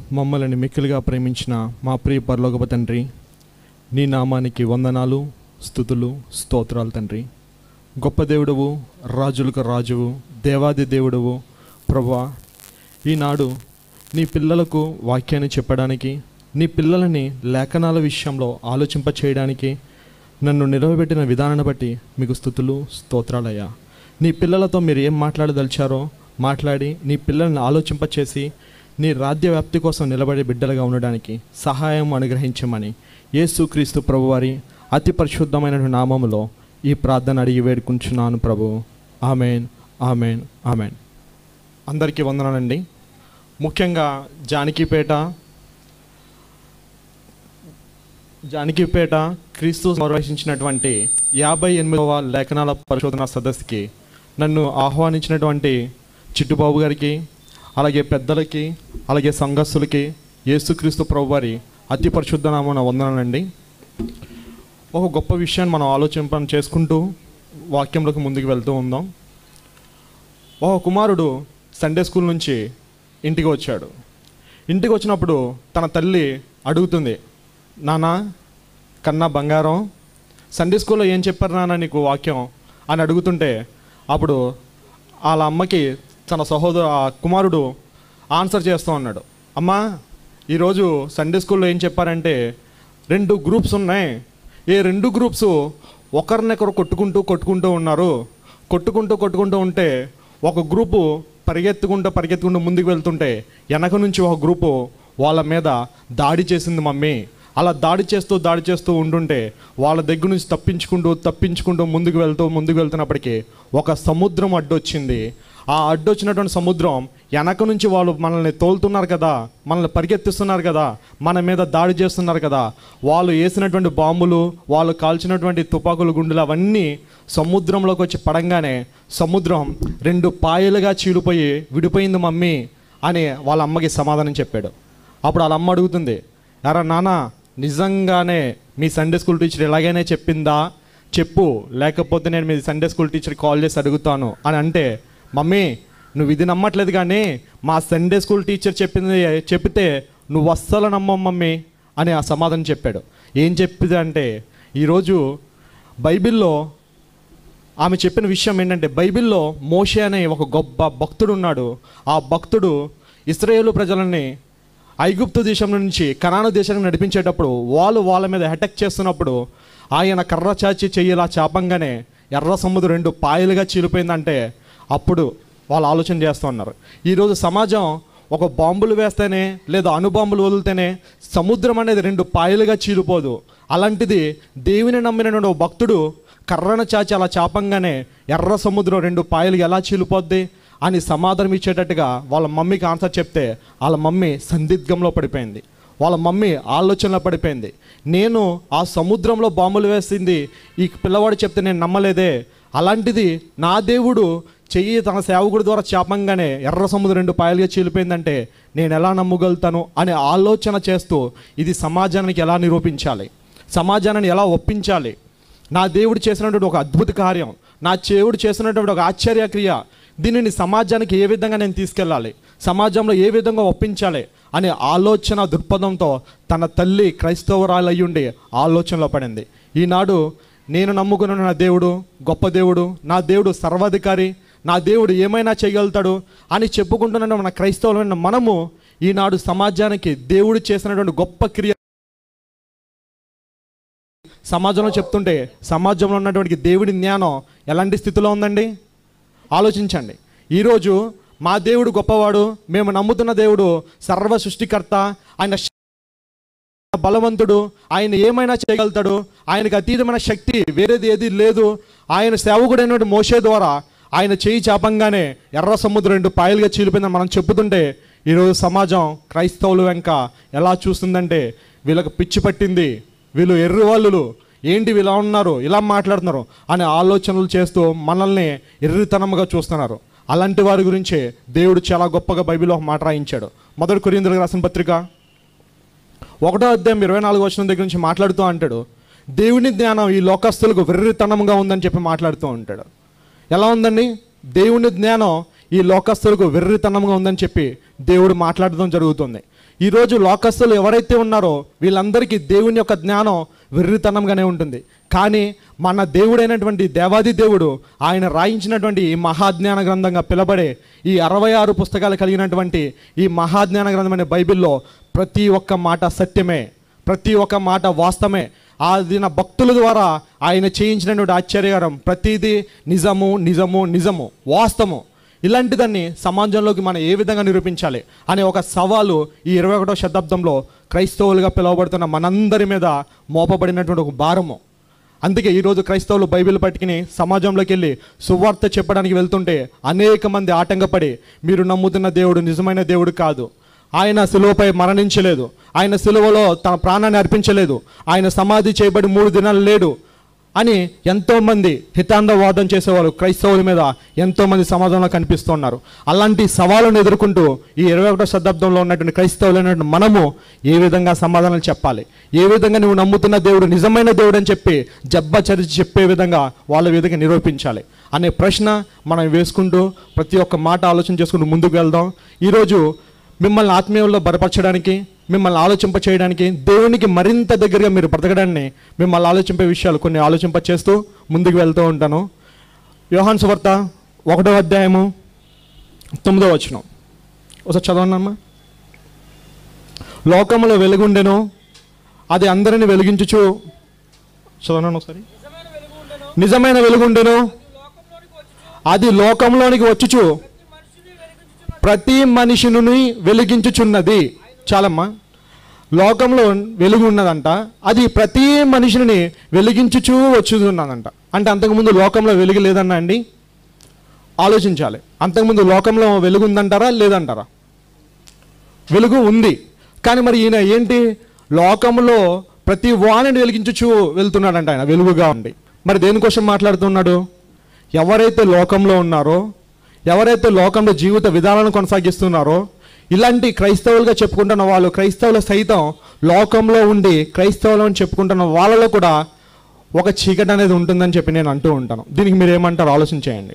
మమ్మల్ని మిక్కిలిగా ప్రేమించిన మా ప్రియ పరలోకపు తండ్రి నీ నామానికి వందనాలు స్థుతులు స్తోత్రాలు తండ్రి గొప్ప దేవుడవు రాజులకు రాజువు దేవాది దేవుడవు ప్రభా ఈనాడు నీ పిల్లలకు వాక్యాన్ని చెప్పడానికి నీ పిల్లలని లేఖనాల విషయంలో ఆలోచింప చేయడానికి నన్ను నిలవబెట్టిన విధానాన్ని బట్టి మీకు స్థుతులు స్తోత్రాలయ్యా నీ పిల్లలతో మీరు ఏం మాట్లాడదలిచారో మాట్లాడి నీ పిల్లల్ని ఆలోచింపచేసి నీ రాజ్య వ్యాప్తి కోసం నిలబడే బిడ్డలుగా ఉండడానికి సహాయం అనుగ్రహించమని యేసుక్రీస్తు ప్రభువారి అతి పరిశుద్ధమైన నామములో ఈ ప్రార్థన అడిగి వేడుకుంటున్నాను ప్రభు ఆమెన్ ఆమెన్ ఆమెన్ అందరికీ వందనాలండి ముఖ్యంగా జానకీపేట జానకీపేట క్రీస్తు నిర్వహించినటువంటి యాభై ఎనిమిదవ లేఖనాల పరిశోధన సదస్సుకి నన్ను ఆహ్వానించినటువంటి చిట్టుబాబు గారికి అలాగే పెద్దలకి అలాగే సంఘస్థులకి యేసుక్రీస్తు ప్రభువారి అతి పరిశుద్ధ నామన వందనాలండి ఒక గొప్ప విషయాన్ని మనం ఆలోచింప చేసుకుంటూ వాక్యంలోకి ముందుకు వెళ్తూ ఉందాం ఒక కుమారుడు సండే స్కూల్ నుంచి ఇంటికి వచ్చాడు ఇంటికి వచ్చినప్పుడు తన తల్లి అడుగుతుంది నానా కన్నా బంగారం సండే స్కూల్లో ఏం చెప్పారు నాన్న నీకు వాక్యం అని అడుగుతుంటే అప్పుడు వాళ్ళ అమ్మకి తన సహోదరు ఆ కుమారుడు ఆన్సర్ చేస్తూ ఉన్నాడు అమ్మా ఈరోజు సండే స్కూల్లో ఏం చెప్పారంటే రెండు గ్రూప్స్ ఉన్నాయి ఈ రెండు గ్రూప్స్ ఒకరినొకరు కొట్టుకుంటూ కొట్టుకుంటూ ఉన్నారు కొట్టుకుంటూ కొట్టుకుంటూ ఉంటే ఒక గ్రూపు పరిగెత్తుకుంటూ పరిగెత్తుకుంటూ ముందుకు వెళ్తుంటే వెనక నుంచి ఒక గ్రూపు వాళ్ళ మీద దాడి చేసింది మమ్మీ అలా దాడి చేస్తూ దాడి చేస్తూ ఉంటుంటే వాళ్ళ దగ్గర నుంచి తప్పించుకుంటూ తప్పించుకుంటూ ముందుకు వెళ్తూ ముందుకు వెళ్తున్నప్పటికీ ఒక సముద్రం అడ్డొచ్చింది ఆ అడ్డొచ్చినటువంటి సముద్రం వెనక నుంచి వాళ్ళు మనల్ని తోలుతున్నారు కదా మనల్ని పరిగెత్తిస్తున్నారు కదా మన మీద దాడి చేస్తున్నారు కదా వాళ్ళు వేసినటువంటి బాంబులు వాళ్ళు కాల్చినటువంటి తుపాకులు గుండెలు అవన్నీ సముద్రంలోకి వచ్చి పడంగానే సముద్రం రెండు పాయలుగా చీలిపోయి విడిపోయింది మమ్మీ అని వాళ్ళ అమ్మకి సమాధానం చెప్పాడు అప్పుడు వాళ్ళ అమ్మ అడుగుతుంది ఎరా నాన్న నిజంగానే మీ సండే స్కూల్ టీచర్ ఎలాగైనా చెప్పిందా చెప్పు లేకపోతే నేను మీ సండే స్కూల్ టీచర్ కాల్ చేసి అడుగుతాను అని అంటే మమ్మీ నువ్వు ఇది నమ్మట్లేదు కానీ మా సండే స్కూల్ టీచర్ చెప్పింది చెప్తే నువ్వు అస్సలు నమ్మం మమ్మీ అని ఆ సమాధానం చెప్పాడు ఏం చెప్పింది అంటే ఈరోజు బైబిల్లో ఆమె చెప్పిన విషయం ఏంటంటే బైబిల్లో మోషే అనే ఒక గొప్ప భక్తుడు ఉన్నాడు ఆ భక్తుడు ఇస్రాయేలు ప్రజలని ఐగుప్తు దేశం నుంచి కనాను దేశానికి నడిపించేటప్పుడు వాళ్ళు వాళ్ళ మీద అటాక్ చేస్తున్నప్పుడు ఆయన కర్ర చాచి చెయ్యిలా చాపంగానే ఎర్ర సముద్రం రెండు పాయలుగా చీలిపోయిందంటే అప్పుడు వాళ్ళు ఆలోచన చేస్తూ ఉన్నారు ఈరోజు సమాజం ఒక బాంబులు వేస్తేనే లేదా అణుబాంబులు వదిలితేనే సముద్రం అనేది రెండు పాయలుగా చీలిపోదు అలాంటిది దేవుని నమ్మినటువంటి ఒక భక్తుడు కర్రను చాచి అలా చాపంగానే ఎర్ర సముద్రం రెండు పాయలు ఎలా చీలిపోద్ది అని సమాధానం ఇచ్చేటట్టుగా వాళ్ళ మమ్మీకి ఆన్సర్ చెప్తే వాళ్ళ మమ్మీ సందిగ్ధంలో పడిపోయింది వాళ్ళ మమ్మీ ఆలోచనలో పడిపోయింది నేను ఆ సముద్రంలో బాంబులు వేసింది ఈ పిల్లవాడు చెప్తే నేను నమ్మలేదే అలాంటిది నా దేవుడు చెయ్యి తన సేవకుడి ద్వారా చాపంగానే ఎర్ర సముద్రం రెండు పాయలుగా చీలిపోయిందంటే నేను ఎలా నమ్మగలుగుతాను అనే ఆలోచన చేస్తూ ఇది సమాజానికి ఎలా నిరూపించాలి సమాజాన్ని ఎలా ఒప్పించాలి నా దేవుడు చేసినటువంటి ఒక అద్భుత కార్యం నా దేవుడు చేసినటువంటి ఒక ఆశ్చర్యక్రియ దీనిని సమాజానికి ఏ విధంగా నేను తీసుకెళ్ళాలి సమాజంలో ఏ విధంగా ఒప్పించాలి అనే ఆలోచన దృక్పథంతో తన తల్లి క్రైస్తవురాలు అయ్యుండి ఆలోచనలో పడింది ఈనాడు నేను నమ్ముకున్న నా దేవుడు గొప్ప దేవుడు నా దేవుడు సర్వాధికారి నా దేవుడు ఏమైనా చేయగలుగుతాడు అని చెప్పుకుంటున్న మన క్రైస్తవులైన మనము ఈనాడు సమాజానికి దేవుడు చేసినటువంటి గొప్ప క్రియ సమాజంలో చెప్తుంటే సమాజంలో ఉన్నటువంటి దేవుడి జ్ఞానం ఎలాంటి స్థితిలో ఉందండి ఆలోచించండి ఈరోజు మా దేవుడు గొప్పవాడు మేము నమ్ముతున్న దేవుడు సర్వ సృష్టికర్త ఆయన శ- బలవంతుడు ఆయన ఏమైనా చేయగలుగుతాడు ఆయనకు అతీతమైన శక్తి వేరేది ఏది లేదు ఆయన సేవకుడైనటువంటి మోసే ద్వారా ఆయన చేయి చాపంగానే ఎర్ర సముద్రం రెండు పాయలుగా చీలిపోయిందని మనం చెప్పుతుంటే ఈరోజు సమాజం క్రైస్తవులు వెంక ఎలా చూస్తుందంటే వీళ్ళకి పిచ్చి పట్టింది వీళ్ళు ఎర్రి వాళ్ళు ఏంటి వీళ్ళు ఇలా ఉన్నారు ఇలా మాట్లాడుతున్నారు అనే ఆలోచనలు చేస్తూ మనల్ని ఎర్రితనంగా చూస్తున్నారు అలాంటి వారి గురించే దేవుడు చాలా గొప్పగా బైబిల్లో ఒక మాట రాయించాడు మొదటి కొరిందులకు రాసిన పత్రిక ఒకటో అధ్యాయం ఇరవై నాలుగు వచ్చిన దగ్గర నుంచి మాట్లాడుతూ అంటాడు దేవుని జ్ఞానం ఈ లోకస్తులకు వెర్రితనంగా ఉందని చెప్పి మాట్లాడుతూ ఉంటాడు ఎలా ఉందండి దేవుని జ్ఞానం ఈ లోకస్తులకు వెర్రితనంగా ఉందని చెప్పి దేవుడు మాట్లాడడం జరుగుతుంది ఈరోజు లోకస్తులు ఎవరైతే ఉన్నారో వీళ్ళందరికీ దేవుని యొక్క జ్ఞానం వెర్రితనంగానే ఉంటుంది కానీ మన దేవుడైనటువంటి దేవాది దేవుడు ఆయన రాయించినటువంటి ఈ మహాజ్ఞాన గ్రంథంగా పిలబడే ఈ అరవై ఆరు పుస్తకాలు కలిగినటువంటి ఈ మహాజ్ఞాన గ్రంథమైన బైబిల్లో ప్రతి ఒక్క మాట సత్యమే ప్రతి ఒక్క మాట వాస్తవమే ఆ దిన భక్తుల ద్వారా ఆయన చేయించినటువంటి ఆశ్చర్యకరం ప్రతిదీ నిజము నిజము నిజము వాస్తవము ఇలాంటి దాన్ని సమాజంలోకి మనం ఏ విధంగా నిరూపించాలి అనే ఒక సవాలు ఈ ఇరవై ఒకటో శతాబ్దంలో క్రైస్తవులుగా పిలువబడుతున్న మనందరి మీద మోపబడినటువంటి ఒక భారము అందుకే ఈరోజు క్రైస్తవులు బైబిల్ పట్టుకుని సమాజంలోకి వెళ్ళి సువార్త చెప్పడానికి వెళ్తుంటే అనేక మంది ఆటంకపడి మీరు నమ్ముతున్న దేవుడు నిజమైన దేవుడు కాదు ఆయన సిలువపై మరణించలేదు ఆయన సిలువలో తన ప్రాణాన్ని అర్పించలేదు ఆయన సమాధి చేయబడి మూడు దినాలు లేడు అని ఎంతోమంది హితాంధవాదం చేసేవారు క్రైస్తవుల మీద ఎంతోమంది సమాజంలో కనిపిస్తున్నారు అలాంటి సవాళ్ళను ఎదుర్కొంటూ ఈ ఇరవై ఒకటో శతాబ్దంలో ఉన్నటువంటి క్రైస్తవులైనటువంటి మనము ఏ విధంగా సమాధానాలు చెప్పాలి ఏ విధంగా నువ్వు నమ్ముతున్న దేవుడు నిజమైన దేవుడు అని చెప్పి జబ్బ చరిచి చెప్పే విధంగా వాళ్ళ విధంగా నిరూపించాలి అనే ప్రశ్న మనం వేసుకుంటూ ప్రతి ఒక్క మాట ఆలోచన చేసుకుంటూ ముందుకు వెళ్దాం ఈరోజు మిమ్మల్ని ఆత్మీయంలో బలపరచడానికి మిమ్మల్ని ఆలోచింప చేయడానికి దేవునికి మరింత దగ్గరగా మీరు బ్రతకడాన్ని మిమ్మల్ని ఆలోచింపే విషయాలు కొన్ని ఆలోచింప చేస్తూ ముందుకు వెళ్తూ ఉంటాను యోహాన్ సువార్త ఒకటో అధ్యాయము తొమ్మిదో వచనం ఒకసారి చదవనమ్మా లోకములో వెలుగుండెను అది అందరిని వెలిగించుచు చదవనాను ఒకసారి నిజమైన వెలుగుండెను అది లోకంలోనికి వచ్చుచు ప్రతి మనిషిని వెలిగించుచున్నది చాలమ్మా లోకంలో వెలుగు ఉన్నదంట అది ప్రతి మనిషిని వెలిగించుచూ వచ్చుతున్నదంట అంటే అంతకుముందు లోకంలో వెలుగు లేదన్నా అండి ఆలోచించాలి అంతకుముందు లోకంలో వెలుగు ఉందంటారా లేదంటారా వెలుగు ఉంది కానీ మరి ఈయన ఏంటి లోకంలో ప్రతి వాణిని వెలిగించుచూ వెళ్తున్నాడంట ఆయన వెలుగుగా ఉండి మరి దేనికోసం మాట్లాడుతున్నాడు ఎవరైతే లోకంలో ఉన్నారో ఎవరైతే లోకంలో జీవిత విధానాలను కొనసాగిస్తున్నారో ఇలాంటి క్రైస్తవులుగా చెప్పుకుంటున్న వాళ్ళు క్రైస్తవుల సైతం లోకంలో ఉండి క్రైస్తవులు అని చెప్పుకుంటున్న వాళ్ళలో కూడా ఒక చీకటి అనేది ఉంటుందని చెప్పి నేను అంటూ ఉంటాను దీనికి మీరు ఏమంటారు ఆలోచన చేయండి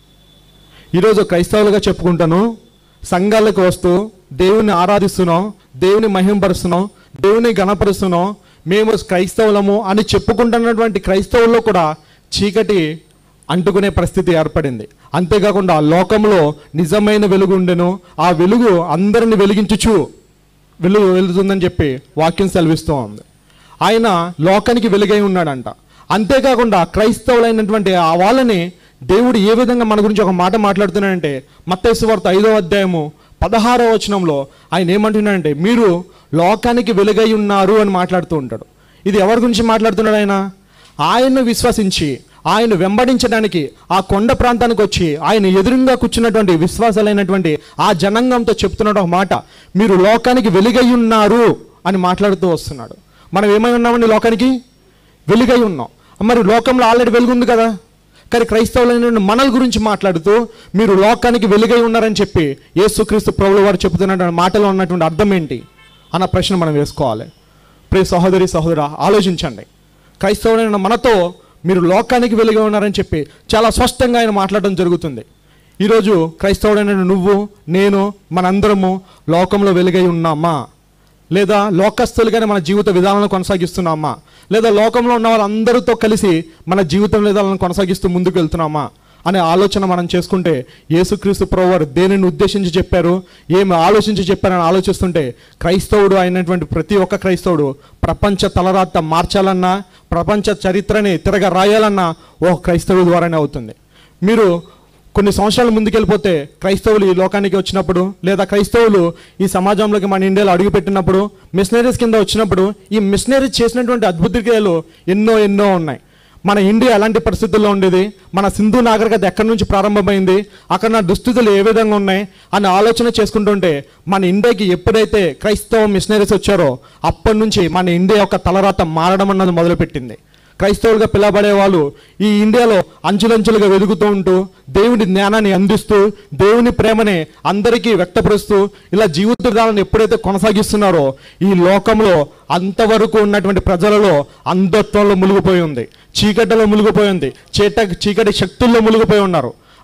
ఈరోజు క్రైస్తవులుగా చెప్పుకుంటాను సంఘాలకు వస్తూ దేవుని ఆరాధిస్తున్నాం దేవుని మహింపరుస్తున్నాం దేవుని గణపరుస్తున్నాం మేము క్రైస్తవులము అని చెప్పుకుంటున్నటువంటి క్రైస్తవుల్లో కూడా చీకటి అంటుకునే పరిస్థితి ఏర్పడింది అంతేకాకుండా ఆ లోకంలో నిజమైన వెలుగు ఉండెను ఆ వెలుగు అందరిని వెలిగించుచు వెలుగు వెలుగుతుందని చెప్పి వాక్యం సెలవిస్తూ ఉంది ఆయన లోకానికి వెలుగై ఉన్నాడంట అంతేకాకుండా క్రైస్తవులైనటువంటి ఆ వాళ్ళని దేవుడు ఏ విధంగా మన గురించి ఒక మాట మాట్లాడుతున్నాడంటే మత్తైసు వార్త ఐదో అధ్యాయము పదహారో వచనంలో ఆయన ఏమంటున్నాడంటే మీరు లోకానికి వెలుగై ఉన్నారు అని మాట్లాడుతూ ఉంటాడు ఇది ఎవరి గురించి మాట్లాడుతున్నాడు ఆయన ఆయన్ను విశ్వసించి ఆయన వెంబడించడానికి ఆ కొండ ప్రాంతానికి వచ్చి ఆయన ఎదురుగా కూర్చున్నటువంటి విశ్వాసాలైనటువంటి ఆ జనాంగంతో చెప్తున్నాడు ఒక మాట మీరు లోకానికి వెలుగై ఉన్నారు అని మాట్లాడుతూ వస్తున్నాడు మనం ఏమై ఉన్నామండి లోకానికి వెలుగై ఉన్నాం మరి లోకంలో ఆల్రెడీ వెలుగు ఉంది కదా కానీ క్రైస్తవులైన మనల గురించి మాట్లాడుతూ మీరు లోకానికి వెలుగై ఉన్నారని చెప్పి యేసుక్రీస్తు ప్రభుల వారు చెబుతున్న మాటలో ఉన్నటువంటి అర్థం ఏంటి అన్న ప్రశ్న మనం వేసుకోవాలి ప్రియ సహోదరి సహోదర ఆలోచించండి క్రైస్తవులైన మనతో మీరు లోకానికి వెలుగై ఉన్నారని చెప్పి చాలా స్పష్టంగా ఆయన మాట్లాడడం జరుగుతుంది ఈరోజు క్రైస్తవుడైన నువ్వు నేను మనందరము లోకంలో వెలుగై ఉన్నామా లేదా లోకస్తులుగానే మన జీవిత విధానాలను కొనసాగిస్తున్నామా లేదా లోకంలో ఉన్న వాళ్ళందరితో కలిసి మన జీవితం విధానాలను కొనసాగిస్తూ ముందుకు వెళ్తున్నామా అనే ఆలోచన మనం చేసుకుంటే యేసుక్రీస్తు ప్రభు వారు దేనిని ఉద్దేశించి చెప్పారు ఏమి ఆలోచించి చెప్పారని ఆలోచిస్తుంటే క్రైస్తవుడు అయినటువంటి ప్రతి ఒక్క క్రైస్తవుడు ప్రపంచ తలరాత మార్చాలన్నా ప్రపంచ చరిత్రని తిరగ రాయాలన్నా ఓ క్రైస్తవుడి ద్వారానే అవుతుంది మీరు కొన్ని సంవత్సరాల ముందుకెళ్ళిపోతే క్రైస్తవులు ఈ లోకానికి వచ్చినప్పుడు లేదా క్రైస్తవులు ఈ సమాజంలోకి మన ఇండియాలో అడుగుపెట్టినప్పుడు మిషనరీస్ కింద వచ్చినప్పుడు ఈ మిషనరీస్ చేసినటువంటి అద్భుత క్రియలు ఎన్నో ఎన్నో ఉన్నాయి మన ఇండియా ఎలాంటి పరిస్థితుల్లో ఉండేది మన సింధు నాగరికత ఎక్కడి నుంచి ప్రారంభమైంది అక్కడ నా దుస్థితులు ఏ విధంగా ఉన్నాయి అని ఆలోచన చేసుకుంటుంటే మన ఇండియాకి ఎప్పుడైతే క్రైస్తవ మిషనరీస్ వచ్చారో అప్పటి నుంచి మన ఇండియా యొక్క తలరాత మారడం అన్నది మొదలుపెట్టింది క్రైస్తవులుగా పిలవబడే వాళ్ళు ఈ ఇండియాలో అంచులంచులుగా వెలుగుతూ ఉంటూ దేవుని జ్ఞానాన్ని అందిస్తూ దేవుని ప్రేమని అందరికీ వ్యక్తపరుస్తూ ఇలా జీవిత విధానాన్ని ఎప్పుడైతే కొనసాగిస్తున్నారో ఈ లోకంలో అంతవరకు ఉన్నటువంటి ప్రజలలో అంధత్వంలో మునిగిపోయి ఉంది చీకటిలో మునిగిపోయి ఉంది చీట చీకటి శక్తుల్లో మునిగిపోయి ఉన్నారు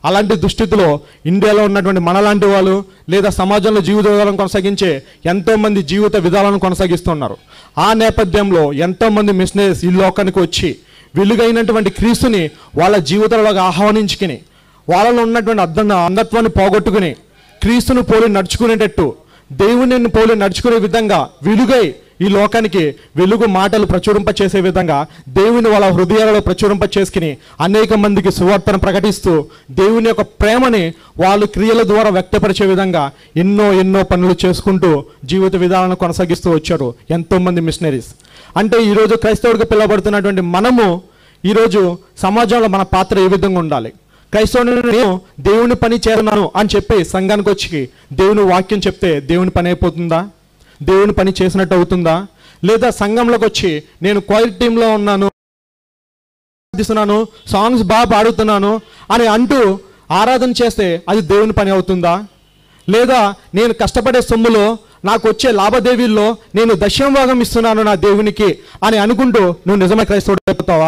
అలాంటి దుస్థితిలో ఇండియాలో ఉన్నటువంటి మనలాంటి వాళ్ళు లేదా సమాజంలో జీవిత విధానం కొనసాగించే ఎంతోమంది జీవిత విధాలను కొనసాగిస్తున్నారు ఆ నేపథ్యంలో ఎంతోమంది మిషనరీస్ ఈ లోకానికి వచ్చి వెలుగైనటువంటి క్రీస్తుని వాళ్ళ జీవితంలోకి ఆహ్వానించుకుని వాళ్ళలో ఉన్నటువంటి అర్థం అంధత్వాన్ని పోగొట్టుకుని క్రీస్తును పోలి నడుచుకునేటట్టు దేవుని పోలి నడుచుకునే విధంగా వెలుగై ఈ లోకానికి వెలుగు మాటలు ప్రచురింప చేసే విధంగా దేవుని వాళ్ళ హృదయాలలో ప్రచురింప చేసుకుని అనేక మందికి సువార్తను ప్రకటిస్తూ దేవుని యొక్క ప్రేమని వాళ్ళు క్రియల ద్వారా వ్యక్తపరిచే విధంగా ఎన్నో ఎన్నో పనులు చేసుకుంటూ జీవిత విధానాలను కొనసాగిస్తూ వచ్చారు ఎంతోమంది మిషనరీస్ అంటే ఈరోజు క్రైస్తవుడిగా పిలువబడుతున్నటువంటి మనము ఈరోజు సమాజంలో మన పాత్ర ఏ విధంగా ఉండాలి క్రైస్తవుని నేను దేవుని పని చేస్తున్నాను అని చెప్పి సంఘానికి వచ్చి దేవుని వాక్యం చెప్తే దేవుని పని అయిపోతుందా దేవుని పని చేసినట్టు అవుతుందా లేదా సంఘంలోకి వచ్చి నేను క్వైర్ టీంలో ఉన్నాను ప్రార్థిస్తున్నాను సాంగ్స్ బాగా పాడుతున్నాను అని అంటూ ఆరాధన చేస్తే అది దేవుని పని అవుతుందా లేదా నేను కష్టపడే సొమ్ములో నాకు వచ్చే లాభదేవీల్లో నేను దశమ భాగం ఇస్తున్నాను నా దేవునికి అని అనుకుంటూ నువ్వు నిజమే క్రైస్తవుడు అయిపోతావా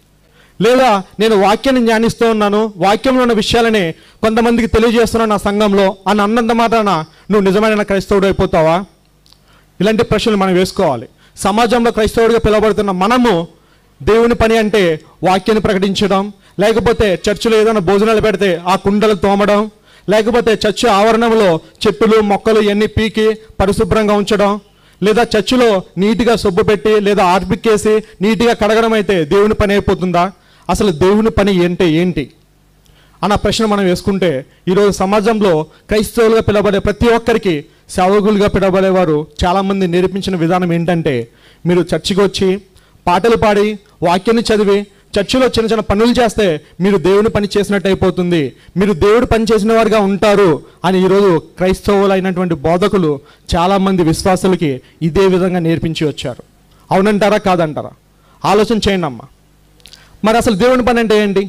లేదా నేను వాక్యాన్ని ధ్యానిస్తూ ఉన్నాను వాక్యంలో ఉన్న విషయాలని కొంతమందికి తెలియజేస్తున్నాను నా సంఘంలో అని అన్నంత మాత్రాన నువ్వు నిజమైన క్రైస్తవుడు అయిపోతావా ఇలాంటి ప్రశ్నలు మనం వేసుకోవాలి సమాజంలో క్రైస్తవుడిగా పిలువబడుతున్న మనము దేవుని పని అంటే వాక్యాన్ని ప్రకటించడం లేకపోతే చర్చిలో ఏదైనా భోజనాలు పెడితే ఆ కుండలు తోమడం లేకపోతే చర్చి ఆవరణంలో చెట్టులు మొక్కలు ఇవన్నీ పీకి పరిశుభ్రంగా ఉంచడం లేదా చర్చిలో నీట్గా సొబ్బు పెట్టి లేదా ఆర్పిక్కేసి నీట్గా కడగడం అయితే దేవుని పని అయిపోతుందా అసలు దేవుని పని ఏంటి ఏంటి అన్న ప్రశ్న మనం వేసుకుంటే ఈరోజు సమాజంలో క్రైస్తవులుగా పిలవబడే ప్రతి ఒక్కరికి సేవకులుగా పిలవబడేవారు చాలామంది నేర్పించిన విధానం ఏంటంటే మీరు చర్చికి వచ్చి పాటలు పాడి వాక్యాన్ని చదివి చర్చిలో చిన్న చిన్న పనులు చేస్తే మీరు దేవుని పని చేసినట్టు అయిపోతుంది మీరు దేవుడు పని చేసిన వారుగా ఉంటారు అని ఈరోజు క్రైస్తవులైనటువంటి బోధకులు చాలామంది విశ్వాసులకి ఇదే విధంగా నేర్పించి వచ్చారు అవునంటారా కాదంటారా ఆలోచన చేయండి అమ్మా మరి అసలు దేవుని పని అంటే ఏంటి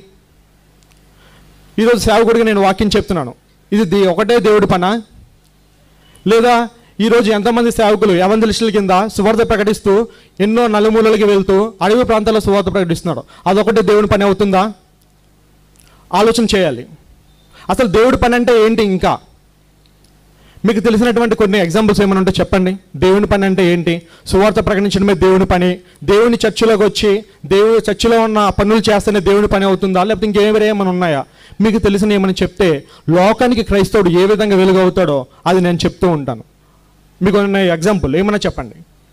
ఈరోజు సేవకుడిగా నేను వాక్యం చెప్తున్నాను ఇది దే- ఒకటే దేవుడి పనా లేదా ఈరోజు ఎంతమంది సేవకులు ఎవందలిస్టుల కింద సువార్త ప్రకటిస్తూ ఎన్నో నలుమూలలకి వెళ్తూ అడవి ప్రాంతాల్లో సువార్త ప్రకటిస్తున్నారు అదొకటి దేవుని పని అవుతుందా ఆలోచన చేయాలి అసలు దేవుడి పని అంటే ఏంటి ఇంకా మీకు తెలిసినటువంటి కొన్ని ఎగ్జాంపుల్స్ ఏమైనా ఉంటే చెప్పండి దేవుని పని అంటే ఏంటి సువార్త ప్రకటించడమే దేవుని పని దేవుని చర్చిలోకి వచ్చి దేవుని చర్చిలో ఉన్న పనులు చేస్తేనే దేవుని పని అవుతుందా లేకపోతే ఇంకేమైనా ఏమైనా ఉన్నాయా మీకు తెలిసిన ఏమైనా చెప్తే లోకానికి క్రైస్తవుడు ఏ విధంగా వెలుగవుతాడో అది నేను చెప్తూ ఉంటాను మీకు ఉన్న ఎగ్జాంపుల్ ఏమైనా చెప్పండి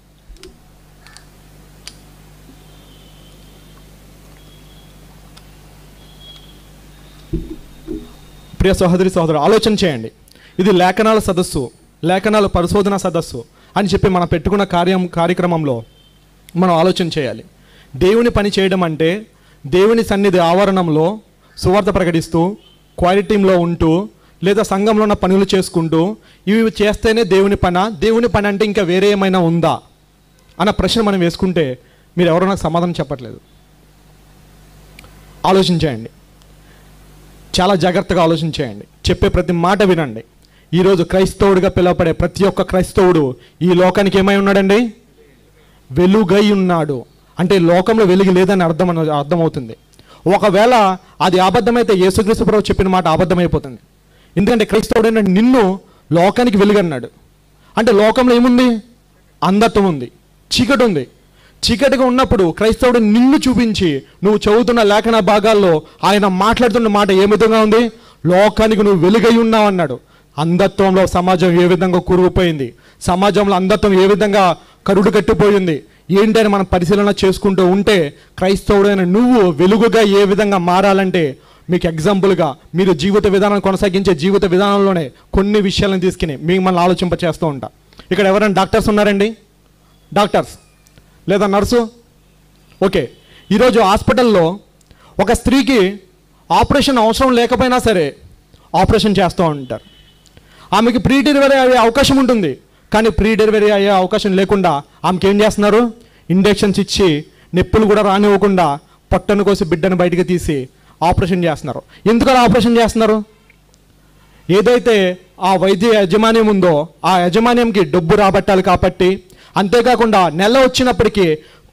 ప్రియ సహోదరి సహోదరు ఆలోచన చేయండి ఇది లేఖనాల సదస్సు లేఖనాల పరిశోధన సదస్సు అని చెప్పి మనం పెట్టుకున్న కార్యం కార్యక్రమంలో మనం ఆలోచన చేయాలి దేవుని పని చేయడం అంటే దేవుని సన్నిధి ఆవరణంలో సువార్త ప్రకటిస్తూ క్వాలిటీలో ఉంటూ లేదా సంఘంలో ఉన్న పనులు చేసుకుంటూ ఇవి చేస్తేనే దేవుని పన దేవుని పని అంటే ఇంకా వేరే ఏమైనా ఉందా అన్న ప్రశ్న మనం వేసుకుంటే మీరు ఎవరో నాకు సమాధానం చెప్పట్లేదు ఆలోచించేయండి చాలా జాగ్రత్తగా ఆలోచించేయండి చెప్పే ప్రతి మాట వినండి ఈరోజు క్రైస్తవుడిగా పిలువపడే ప్రతి ఒక్క క్రైస్తవుడు ఈ లోకానికి ఏమై ఉన్నాడండి వెలుగై ఉన్నాడు అంటే లోకంలో వెలుగు లేదని అర్థం అన్న- అర్థమవుతుంది ఒకవేళ అది అబద్ధమైతే యేసుక్రీస్తు ప్రభు చెప్పిన మాట అబద్ధమైపోతుంది ఎందుకంటే క్రైస్తవుడైన నిన్ను లోకానికి వెలుగన్నాడు అంటే లోకంలో ఏముంది అంధత్వం ఉంది చీకటి ఉంది చీకటిగా ఉన్నప్పుడు క్రైస్తవుడు నిన్ను చూపించి నువ్వు చదువుతున్న లేఖన భాగాల్లో ఆయన మాట్లాడుతున్న మాట ఏ విధంగా ఉంది లోకానికి నువ్వు వెలుగై ఉన్నావు అన్నాడు అంధత్వంలో సమాజం ఏ విధంగా కురుగుపోయింది సమాజంలో అంధత్వం ఏ విధంగా కరుడు కట్టిపోయింది ఏంటని మనం పరిశీలన చేసుకుంటూ ఉంటే క్రైస్తవుడైన నువ్వు వెలుగుగా ఏ విధంగా మారాలంటే మీకు ఎగ్జాంపుల్గా మీరు జీవిత విధానం కొనసాగించే జీవిత విధానంలోనే కొన్ని విషయాలను తీసుకుని మిమ్మల్ని ఆలోచింప చేస్తూ ఉంటా ఇక్కడ ఎవరైనా డాక్టర్స్ ఉన్నారండి డాక్టర్స్ లేదా నర్సు ఓకే ఈరోజు హాస్పిటల్లో ఒక స్త్రీకి ఆపరేషన్ అవసరం లేకపోయినా సరే ఆపరేషన్ చేస్తూ ఉంటారు ఆమెకి ప్రీ డెలివరీ అయ్యే అవకాశం ఉంటుంది కానీ ప్రీ డెలివరీ అయ్యే అవకాశం లేకుండా ఆమెకి ఏం చేస్తున్నారు ఇంజెక్షన్స్ ఇచ్చి నొప్పులు కూడా రానివ్వకుండా పొట్టను కోసి బిడ్డను బయటికి తీసి ఆపరేషన్ చేస్తున్నారు ఎందుకు అలా ఆపరేషన్ చేస్తున్నారు ఏదైతే ఆ వైద్య యజమాన్యం ఉందో ఆ యజమాన్యంకి డబ్బు రాబట్టాలి కాబట్టి అంతేకాకుండా నెల వచ్చినప్పటికీ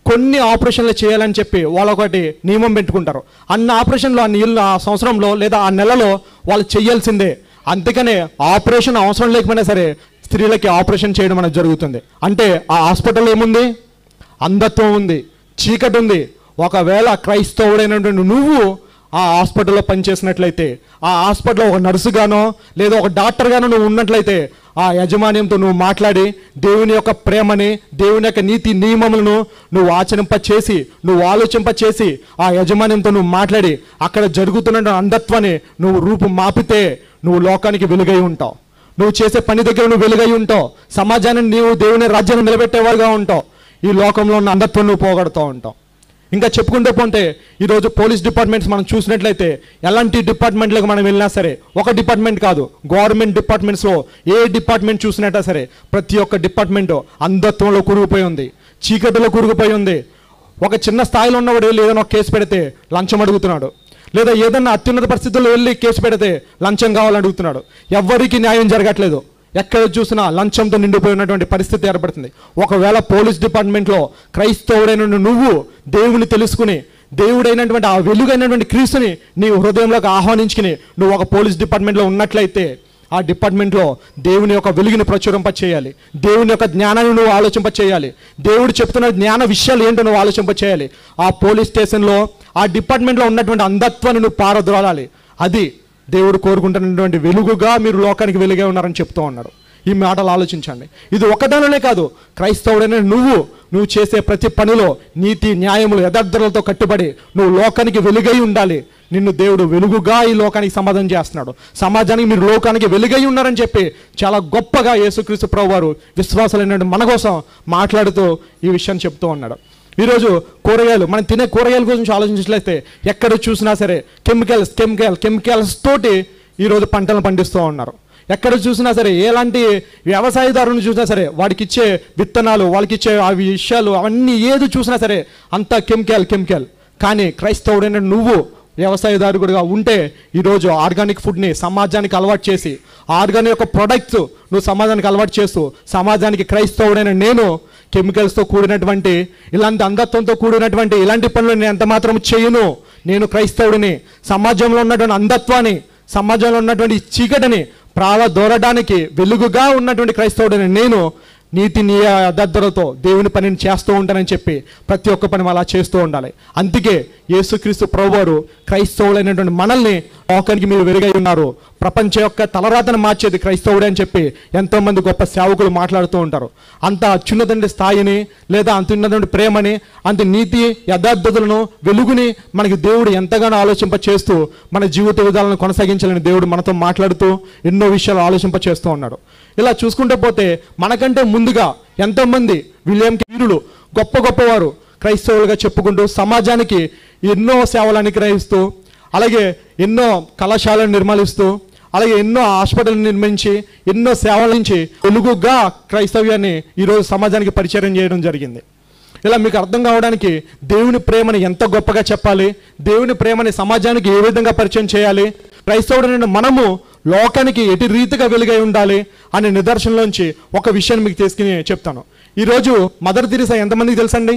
కొన్ని ఆపరేషన్లు చేయాలని చెప్పి వాళ్ళు ఒకటి నియమం పెట్టుకుంటారు అన్న ఆపరేషన్లో ఆ నీళ్ళు ఆ సంవత్సరంలో లేదా ఆ నెలలో వాళ్ళు చేయాల్సిందే అందుకనే ఆపరేషన్ అవసరం లేకపోయినా సరే స్త్రీలకి ఆపరేషన్ చేయడం అనేది జరుగుతుంది అంటే ఆ హాస్పిటల్ ఏముంది అంధత్వం ఉంది చీకటి ఉంది ఒకవేళ క్రైస్తవుడైనటువంటి నువ్వు ఆ హాస్పిటల్లో పనిచేసినట్లయితే ఆ హాస్పిటల్లో ఒక నర్సుగానో లేదా ఒక డాక్టర్గానో నువ్వు ఉన్నట్లయితే ఆ యజమాన్యంతో నువ్వు మాట్లాడి దేవుని యొక్క ప్రేమని దేవుని యొక్క నీతి నియమములను నువ్వు ఆచరింప చేసి నువ్వు ఆలోచింప చేసి ఆ యజమాన్యంతో నువ్వు మాట్లాడి అక్కడ జరుగుతున్న అంధత్వాన్ని నువ్వు రూపు మాపితే నువ్వు లోకానికి వెలుగై ఉంటావు నువ్వు చేసే పని దగ్గర నువ్వు వెలుగై ఉంటావు సమాజాన్ని నీవు దేవుని రాజ్యాన్ని నిలబెట్టేవారుగా ఉంటావు ఈ లోకంలో ఉన్న అంధత్వం నువ్వు పోగొడుతూ ఉంటావు ఇంకా చెప్పుకుంటూ పోతే ఈరోజు పోలీస్ డిపార్ట్మెంట్స్ మనం చూసినట్లయితే ఎలాంటి డిపార్ట్మెంట్లకు మనం వెళ్ళినా సరే ఒక డిపార్ట్మెంట్ కాదు గవర్నమెంట్ డిపార్ట్మెంట్స్లో ఏ డిపార్ట్మెంట్ చూసినట్టా సరే ప్రతి ఒక్క డిపార్ట్మెంట్ అంధత్వంలో కూరుకుపోయి ఉంది చీకటిలో కూరుకుపోయి ఉంది ఒక చిన్న స్థాయిలో ఉన్నవాడు వెళ్ళి ఏదైనా ఒక కేసు పెడితే లంచం అడుగుతున్నాడు లేదా ఏదైనా అత్యున్నత పరిస్థితుల్లో వెళ్ళి కేసు పెడితే లంచం కావాలని అడుగుతున్నాడు ఎవ్వరికి న్యాయం జరగట్లేదు ఎక్కడ చూసినా లంచంతో నిండిపోయినటువంటి పరిస్థితి ఏర్పడుతుంది ఒకవేళ పోలీస్ డిపార్ట్మెంట్లో క్రైస్తవుడైన నువ్వు దేవుని తెలుసుకుని దేవుడైనటువంటి ఆ వెలుగైనటువంటి క్రీస్తుని నీ హృదయంలోకి ఆహ్వానించుకుని నువ్వు ఒక పోలీస్ డిపార్ట్మెంట్లో ఉన్నట్లయితే ఆ డిపార్ట్మెంట్లో దేవుని యొక్క వెలుగుని ప్రచురింప చేయాలి దేవుని యొక్క జ్ఞానాన్ని నువ్వు ఆలోచింప చేయాలి దేవుడు చెప్తున్న జ్ఞాన విషయాలు ఏంటో నువ్వు ఆలోచింప చేయాలి ఆ పోలీస్ స్టేషన్లో ఆ డిపార్ట్మెంట్లో ఉన్నటువంటి అంధత్వాన్ని నువ్వు పారద్రోలాలి అది దేవుడు కోరుకుంటున్నటువంటి వెలుగుగా మీరు లోకానికి వెలుగే ఉన్నారని చెప్తూ ఉన్నాడు ఈ మాటలు ఆలోచించండి ఇది ఒకదానిలోనే కాదు క్రైస్తవుడైన నువ్వు నువ్వు చేసే ప్రతి పనిలో నీతి న్యాయములు యథార్థలతో కట్టుబడి నువ్వు లోకానికి వెలుగై ఉండాలి నిన్ను దేవుడు వెలుగుగా ఈ లోకానికి సమాధానం చేస్తున్నాడు సమాజానికి మీరు లోకానికి వెలుగై ఉన్నారని చెప్పి చాలా గొప్పగా యేసుక్రీస్తు ప్రభు వారు విశ్వాసాలైన మన కోసం మాట్లాడుతూ ఈ విషయాన్ని చెప్తూ ఉన్నాడు ఈరోజు కూరగాయలు మనం తినే కూరగాయల గురించి ఆలోచించినట్లయితే ఎక్కడ చూసినా సరే కెమికల్స్ కెమికల్ కెమికల్స్ తోటి ఈరోజు పంటలు పండిస్తూ ఉన్నారు ఎక్కడ చూసినా సరే ఎలాంటి వ్యవసాయదారుని చూసినా సరే వాడికి ఇచ్చే విత్తనాలు వాళ్ళకి ఇచ్చే ఆ విషయాలు అవన్నీ ఏది చూసినా సరే అంతా కెమికల్ కెమికల్ కానీ క్రైస్తవుడైన నువ్వు వ్యవసాయదారుడుగా ఉంటే ఈరోజు ఆర్గానిక్ ఫుడ్ని సమాజానికి అలవాటు చేసి ఆర్గానిక్ యొక్క ప్రొడక్ట్స్ నువ్వు సమాజానికి అలవాటు చేస్తూ సమాజానికి క్రైస్తవుడైన నేను కెమికల్స్తో కూడినటువంటి ఇలాంటి అంధత్వంతో కూడినటువంటి ఇలాంటి పనులు నేను ఎంత మాత్రం చేయను నేను క్రైస్తవుడిని సమాజంలో ఉన్నటువంటి అంధత్వాన్ని సమాజంలో ఉన్నటువంటి ఈ చీకటిని ప్రావ దూరడానికి వెలుగుగా ఉన్నటువంటి క్రైస్తవుడిని నేను నీతి నియదద్దరతో దేవుని పనిని చేస్తూ ఉంటానని చెప్పి ప్రతి ఒక్క పని అలా చేస్తూ ఉండాలి అందుకే యేసుక్రీస్తు ప్రభువారు క్రైస్తవులైనటువంటి మనల్ని లోకానికి మీరు వెలుగై ఉన్నారు ప్రపంచ యొక్క తలరాతను మార్చేది క్రైస్తవుడే అని చెప్పి ఎంతోమంది గొప్ప సేవకులు మాట్లాడుతూ ఉంటారు అంత అత్యున్నతండి స్థాయిని లేదా అంత ఉన్నటువంటి ప్రేమని అంత నీతి యథార్థతలను వెలుగుని మనకి దేవుడు ఎంతగానో ఆలోచింప చేస్తూ మన జీవిత విధాలను కొనసాగించాలని దేవుడు మనతో మాట్లాడుతూ ఎన్నో విషయాలు ఆలోచింప చేస్తూ ఉన్నాడు ఇలా చూసుకుంటూ పోతే మనకంటే ముందుగా ఎంతోమంది విలియం వీరులు గొప్ప గొప్పవారు క్రైస్తవులుగా చెప్పుకుంటూ సమాజానికి ఎన్నో సేవలు అనుగ్రహిస్తూ అలాగే ఎన్నో కళాశాలను నిర్మలిస్తూ అలాగే ఎన్నో హాస్పిటల్ నిర్మించి ఎన్నో సేవల నుంచి వెలుగుగా క్రైస్తవ్యాన్ని ఈరోజు సమాజానికి పరిచయం చేయడం జరిగింది ఇలా మీకు అర్థం కావడానికి దేవుని ప్రేమని ఎంత గొప్పగా చెప్పాలి దేవుని ప్రేమని సమాజానికి ఏ విధంగా పరిచయం చేయాలి క్రైస్తవుడైన మనము లోకానికి ఎటు రీతిగా వెలుగై ఉండాలి అనే నిదర్శనలోంచి ఒక విషయాన్ని మీకు తీసుకుని చెప్తాను ఈరోజు మదర్ తెరిసా ఎంతమందికి తెలుసండి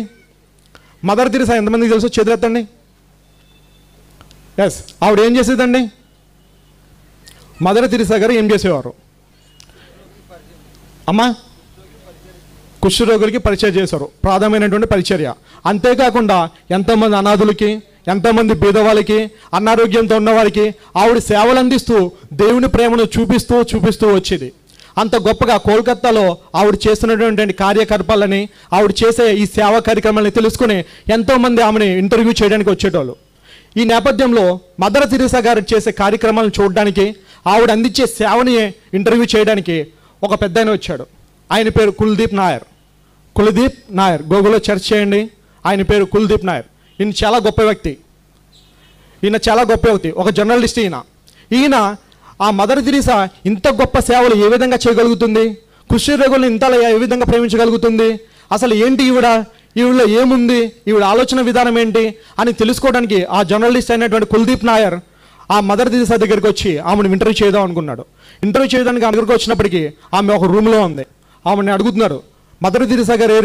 మదర్ తెరిసా ఎంతమందికి తెలుసు చేతులెత్తండి ఎస్ ఆవిడ ఏం చేసేదండి మదర్ తెరిసా గారు ఏం చేసేవారు అమ్మా కుష్ఠరోగులకి పరిచయం చేశారు ప్రాథమైనటువంటి పరిచర్య అంతేకాకుండా ఎంతోమంది అనాథులకి ఎంతోమంది బీదవాళ్ళకి అనారోగ్యంతో ఉన్నవారికి ఆవిడ సేవలు అందిస్తూ దేవుని ప్రేమను చూపిస్తూ చూపిస్తూ వచ్చేది అంత గొప్పగా కోల్కత్తాలో ఆవిడ చేస్తున్నటువంటి కార్యకలాపాలని ఆవిడ చేసే ఈ సేవా కార్యక్రమాలని తెలుసుకుని ఎంతోమంది ఆమెని ఇంటర్వ్యూ చేయడానికి వచ్చేటోళ్ళు ఈ నేపథ్యంలో మదర్ తెరీసా గారు చేసే కార్యక్రమాలను చూడడానికి ఆవిడ అందించే సేవని ఇంటర్వ్యూ చేయడానికి ఒక పెద్ద వచ్చాడు ఆయన పేరు కుల్దీప్ నాయర్ కులదీప్ నాయర్ గూగుల్లో సెర్చ్ చేయండి ఆయన పేరు కుల్దీప్ నాయర్ ఈయన చాలా గొప్ప వ్యక్తి ఈయన చాలా గొప్ప వ్యక్తి ఒక జర్నలిస్ట్ ఈయన ఈయన ఆ మదర్ తెరీసా ఇంత గొప్ప సేవలు ఏ విధంగా చేయగలుగుతుంది కృషి రఘుల్ని ఇంతలా ఏ విధంగా ప్రేమించగలుగుతుంది అసలు ఏంటి ఈవిడ ఈవిడలో ఏముంది ఈవిడ ఆలోచన విధానం ఏంటి అని తెలుసుకోవడానికి ఆ జర్నలిస్ట్ అయినటువంటి కుల్దీప్ నాయర్ ఆ మదర్ తెరీసా దగ్గరికి వచ్చి ఆమెను ఇంటర్వ్యూ చేద్దాం అనుకున్నాడు ఇంటర్వ్యూ చేయడానికి ఆమె దగ్గరికి వచ్చినప్పటికీ ఆమె ఒక రూమ్లో ఉంది ఆమెను అడుగుతున్నారు మదర్ తెరీసా గారు ఏరి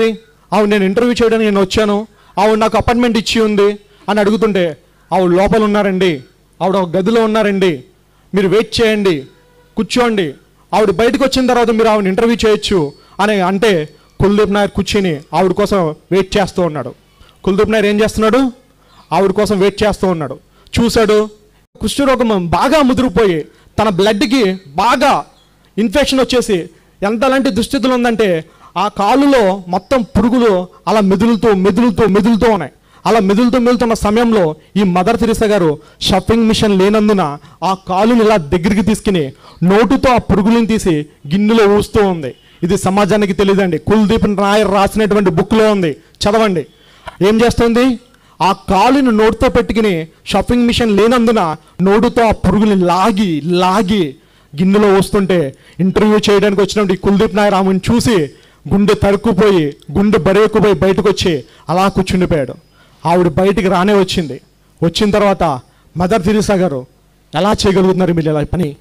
ఆవిడ నేను ఇంటర్వ్యూ చేయడానికి నేను వచ్చాను ఆవిడ నాకు అపాయింట్మెంట్ ఇచ్చి ఉంది అని అడుగుతుంటే ఆవిడ లోపల ఉన్నారండి ఆవిడ ఒక గదిలో ఉన్నారండి మీరు వెయిట్ చేయండి కూర్చోండి ఆవిడ బయటకు వచ్చిన తర్వాత మీరు ఆవిడ ఇంటర్వ్యూ చేయొచ్చు అని అంటే కుల్దీప్ నాయర్ కూర్చుని ఆవిడ కోసం వెయిట్ చేస్తూ ఉన్నాడు కుల్దీప్ నాయర్ ఏం చేస్తున్నాడు ఆవిడ కోసం వెయిట్ చేస్తూ ఉన్నాడు చూశాడు కుష్ఠరోగం బాగా ముదిరిపోయి తన బ్లడ్కి బాగా ఇన్ఫెక్షన్ వచ్చేసి ఎంత అలాంటి దుస్థితులు ఉందంటే ఆ కాలులో మొత్తం పురుగులు అలా మెదులుతూ మెదులుతూ మెదులుతూ ఉన్నాయి అలా మెదులుతూ మెదులుతున్న సమయంలో ఈ మదర్ తెరిసా గారు షఫింగ్ మిషన్ లేనందున ఆ కాలుని ఇలా దగ్గరికి తీసుకుని నోటుతో ఆ పురుగులను తీసి గిన్నెలో ఊస్తూ ఉంది ఇది సమాజానికి తెలియదండి కుల్దీప్ నాయర్ రాసినటువంటి బుక్లో ఉంది చదవండి ఏం చేస్తుంది ఆ కాలుని నోటితో పెట్టుకుని షాపింగ్ మిషన్ లేనందున నోటుతో ఆ పురుగుని లాగి లాగి గిన్నెలో వస్తుంటే ఇంటర్వ్యూ చేయడానికి వచ్చినప్పుడు ఈ కుల్దీప్ నాయర్ ఆమెను చూసి గుండె తరుక్కుపోయి గుండె బరేక్కుపోయి బయటకు వచ్చి అలా కూర్చుండిపోయాడు ఆవిడ బయటికి రానే వచ్చింది వచ్చిన తర్వాత మదర్ తెరీసా గారు ఎలా చేయగలుగుతున్నారు మీరు ఇలా పని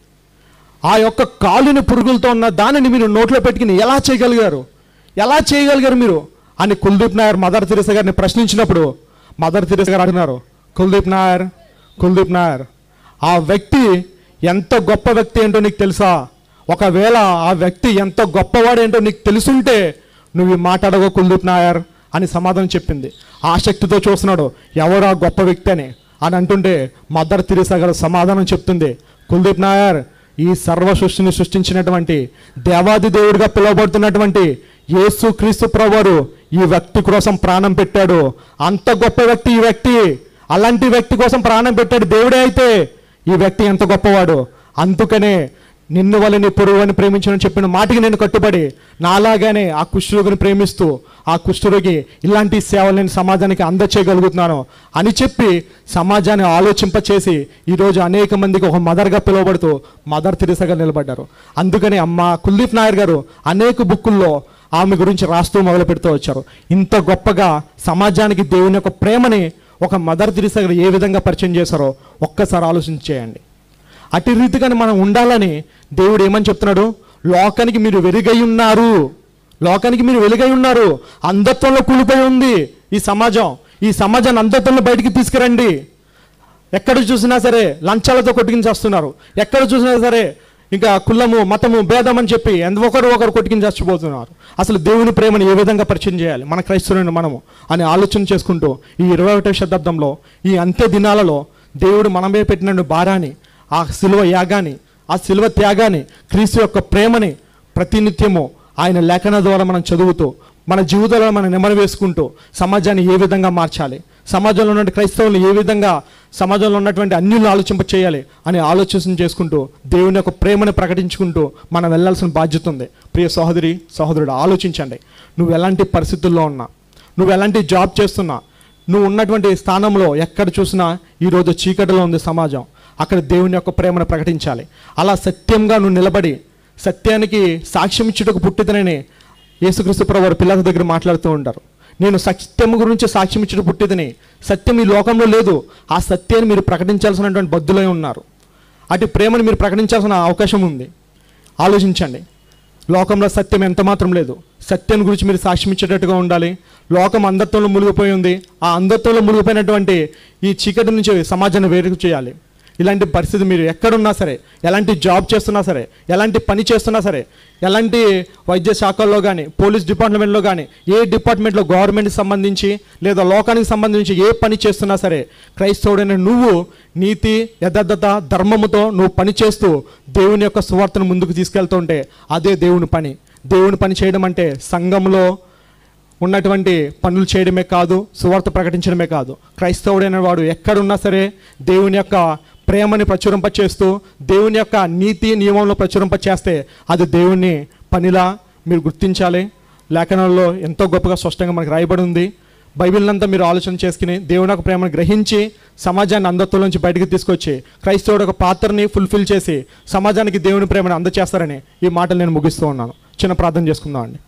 ఆ యొక్క కాలుని పురుగులతో ఉన్న దానిని మీరు నోట్లో పెట్టుకుని ఎలా చేయగలిగారు ఎలా చేయగలిగారు మీరు అని కుల్దీప్ నాయర్ మదర్ తెరీసా గారిని ప్రశ్నించినప్పుడు మదర్ తెరీసా గారు అంటున్నారు కుల్దీప్ నాయర్ కుల్దీప్ నాయర్ ఆ వ్యక్తి ఎంత గొప్ప వ్యక్తి ఏంటో నీకు తెలుసా ఒకవేళ ఆ వ్యక్తి ఎంత గొప్పవాడేంటో నీకు తెలుసుంటే నువ్వు ఈ మాట్లాడగో కుల్దీప్ నాయర్ అని సమాధానం చెప్పింది ఆసక్తితో చూస్తున్నాడు ఎవరు ఆ గొప్ప వ్యక్తి అని అని అంటుంటే మదర్ తెరీసా గారు సమాధానం చెప్తుంది కుల్దీప్ నాయర్ ఈ సర్వ సృష్టిని సృష్టించినటువంటి దేవాది దేవుడిగా పిలువబడుతున్నటువంటి యేసు క్రీస్తు ప్రభువారు ఈ వ్యక్తి కోసం ప్రాణం పెట్టాడు అంత గొప్ప వ్యక్తి ఈ వ్యక్తి అలాంటి వ్యక్తి కోసం ప్రాణం పెట్టాడు దేవుడే అయితే ఈ వ్యక్తి ఎంత గొప్పవాడు అందుకనే నిన్ను వలని పొరుగు అని ప్రేమించని చెప్పిన మాటికి నేను కట్టుబడి నాలాగానే ఆ కుష్ఠరోగిని ప్రేమిస్తూ ఆ కుష్ఠరోగి ఇలాంటి సేవలు నేను సమాజానికి అందచేయగలుగుతున్నాను అని చెప్పి సమాజాన్ని ఆలోచింపచేసి ఈరోజు అనేక మందికి ఒక మదర్గా పిలువబడుతూ మదర్ తెరిసగా నిలబడ్డారు అందుకని అమ్మ కుల్దీప్ నాయర్ గారు అనేక బుక్కుల్లో ఆమె గురించి రాస్తూ మొదలు పెడుతూ వచ్చారు ఇంత గొప్పగా సమాజానికి దేవుని యొక్క ప్రేమని ఒక మదర్ తెరిసా గారు ఏ విధంగా పరిచయం చేశారో ఒక్కసారి ఆలోచించి చేయండి అటు రీతిగానే మనం ఉండాలని దేవుడు ఏమని చెప్తున్నాడు లోకానికి మీరు వెలుగై ఉన్నారు లోకానికి మీరు వెలుగై ఉన్నారు అంధత్వంలో కూలిపోయి ఉంది ఈ సమాజం ఈ సమాజాన్ని అంధత్వంలో బయటికి తీసుకురండి ఎక్కడ చూసినా సరే లంచాలతో కొట్టుకుని చేస్తున్నారు ఎక్కడ చూసినా సరే ఇంకా కులము మతము భేదం అని చెప్పి ఎంత ఒకరు ఒకరు కొట్టుకుని చచ్చిపోతున్నారు అసలు దేవుని ప్రేమను ఏ విధంగా పరిచయం చేయాలి మన క్రైస్తవులను మనము అని ఆలోచన చేసుకుంటూ ఈ ఇరవై ఒకటో శతాబ్దంలో ఈ అంత్య దినాలలో దేవుడు మనమే పెట్టిన భారాన్ని ఆ శిలువ యాగాన్ని ఆ శిలువ త్యాగాన్ని క్రీస్తు యొక్క ప్రేమని ప్రతినిత్యము ఆయన లేఖన ద్వారా మనం చదువుతూ మన జీవితంలో మనం నెమరు వేసుకుంటూ సమాజాన్ని ఏ విధంగా మార్చాలి సమాజంలో ఉన్న క్రైస్తవులు ఏ విధంగా సమాజంలో ఉన్నటువంటి అన్యులను ఆలోచింప చేయాలి అని ఆలోచన చేసుకుంటూ దేవుని యొక్క ప్రేమను ప్రకటించుకుంటూ మనం వెళ్ళాల్సిన బాధ్యత ఉంది ప్రియ సహోదరి సహోదరుడు ఆలోచించండి నువ్వు ఎలాంటి పరిస్థితుల్లో ఉన్నా నువ్వు ఎలాంటి జాబ్ చేస్తున్నా నువ్వు ఉన్నటువంటి స్థానంలో ఎక్కడ చూసినా ఈరోజు చీకటిలో ఉంది సమాజం అక్కడ దేవుని యొక్క ప్రేమను ప్రకటించాలి అలా సత్యంగా నువ్వు నిలబడి సత్యానికి సాక్ష్యం ఇచ్చుటకు పుట్టిదనని యేసుక్రీస్తు ప్రభు వారు పిల్లల దగ్గర మాట్లాడుతూ ఉంటారు నేను సత్యం గురించి సాక్ష్యం ఇచ్చుట పుట్టిదని సత్యం ఈ లోకంలో లేదు ఆ సత్యాన్ని మీరు ప్రకటించాల్సినటువంటి బద్దులై ఉన్నారు అటు ప్రేమను మీరు ప్రకటించాల్సిన అవకాశం ఉంది ఆలోచించండి లోకంలో సత్యం ఎంత మాత్రం లేదు సత్యం గురించి మీరు సాక్ష్యం ఇచ్చేటట్టుగా ఉండాలి లోకం అంధత్వంలో మునిగిపోయి ఉంది ఆ అంధత్వంలో మునిగిపోయినటువంటి ఈ చీకటి నుంచి సమాజాన్ని వేరు చేయాలి ఇలాంటి పరిస్థితి మీరు ఎక్కడున్నా సరే ఎలాంటి జాబ్ చేస్తున్నా సరే ఎలాంటి పని చేస్తున్నా సరే ఎలాంటి వైద్య శాఖల్లో కానీ పోలీస్ డిపార్ట్మెంట్లో కానీ ఏ డిపార్ట్మెంట్లో గవర్నమెంట్కి సంబంధించి లేదా లోకానికి సంబంధించి ఏ పని చేస్తున్నా సరే క్రైస్తవుడైన నువ్వు నీతి యథార్థత ధర్మముతో నువ్వు పని చేస్తూ దేవుని యొక్క సువార్తను ముందుకు తీసుకెళ్తుంటే అదే దేవుని పని దేవుని పని చేయడం అంటే సంఘంలో ఉన్నటువంటి పనులు చేయడమే కాదు సువార్త ప్రకటించడమే కాదు క్రైస్తవుడైన వాడు ఎక్కడున్నా సరే దేవుని యొక్క ప్రేమని ప్రచురింప చేస్తూ దేవుని యొక్క నీతి నియమంలో ప్రచురింప చేస్తే అది దేవుని పనిలా మీరు గుర్తించాలి లేఖనాల్లో ఎంతో గొప్పగా స్పష్టంగా మనకు రాయబడి ఉంది బైబిల్ అంతా మీరు ఆలోచన చేసుకుని దేవుని యొక్క ప్రేమను గ్రహించి సమాజాన్ని అంధత్వం నుంచి బయటకు తీసుకొచ్చి క్రైస్తవుడు ఒక పాత్రని ఫుల్ఫిల్ చేసి సమాజానికి దేవుని ప్రేమను అందచేస్తారని ఈ మాటలు నేను ముగిస్తూ ఉన్నాను చిన్న ప్రార్థన చేసుకుందాం అండి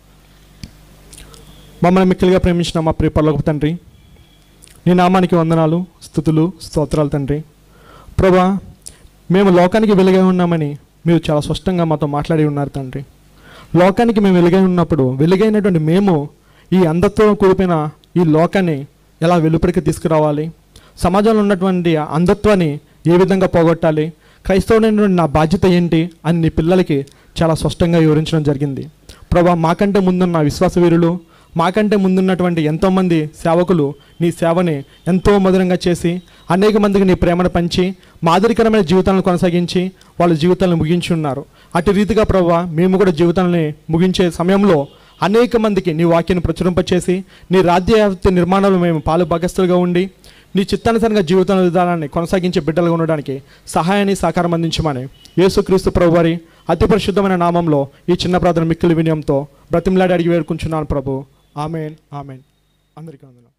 మమ్మల్ని మిక్కిలిగా ప్రేమించిన మా ప్రియ పరలోకపు తండ్రి నీ నామానికి వందనాలు స్థుతులు స్తోత్రాలు తండ్రి ప్రభా మేము లోకానికి వెలుగై ఉన్నామని మీరు చాలా స్పష్టంగా మాతో మాట్లాడి ఉన్నారు తండ్రి లోకానికి మేము వెలుగై ఉన్నప్పుడు వెలుగైనటువంటి మేము ఈ అంధత్వం కూడిపోయిన ఈ లోకాన్ని ఎలా వెలుపడికి తీసుకురావాలి సమాజంలో ఉన్నటువంటి అంధత్వాన్ని ఏ విధంగా పోగొట్టాలి క్రైస్తవుడైనటువంటి నా బాధ్యత ఏంటి అని నీ పిల్లలకి చాలా స్పష్టంగా వివరించడం జరిగింది ప్రభా మాకంటే ముందున్న విశ్వాస వీరులు మాకంటే ముందున్నటువంటి ఎంతోమంది సేవకులు నీ సేవని ఎంతో మధురంగా చేసి అనేక మందికి నీ ప్రేమను పంచి మాదిరికరమైన జీవితాలను కొనసాగించి వాళ్ళ జీవితాలను ముగించి ఉన్నారు అటు రీతిగా ప్రభా మేము కూడా జీవితాలని ముగించే సమయంలో అనేక మందికి నీ వాక్యాన్ని ప్రచురింపచేసి నీ రాజ్యవ్యాప్తి నిర్మాణంలో మేము పాలు భాగస్తులుగా ఉండి నీ చిత్తానుసారంగా జీవిత విధానాన్ని కొనసాగించే బిడ్డలుగా ఉండడానికి సహాయాన్ని సహకారం అందించమని యేసుక్రీస్తు ప్రభు వారి అతి పరిశుద్ధమైన నామంలో ఈ చిన్న ప్రార్థన మిక్కిలి వినయంతో బ్రతిమలాడి అడిగి వేడుకుంటున్నాను ప్రభు ఆమెన్ ఆమెన్ అందరికీ వందనాలు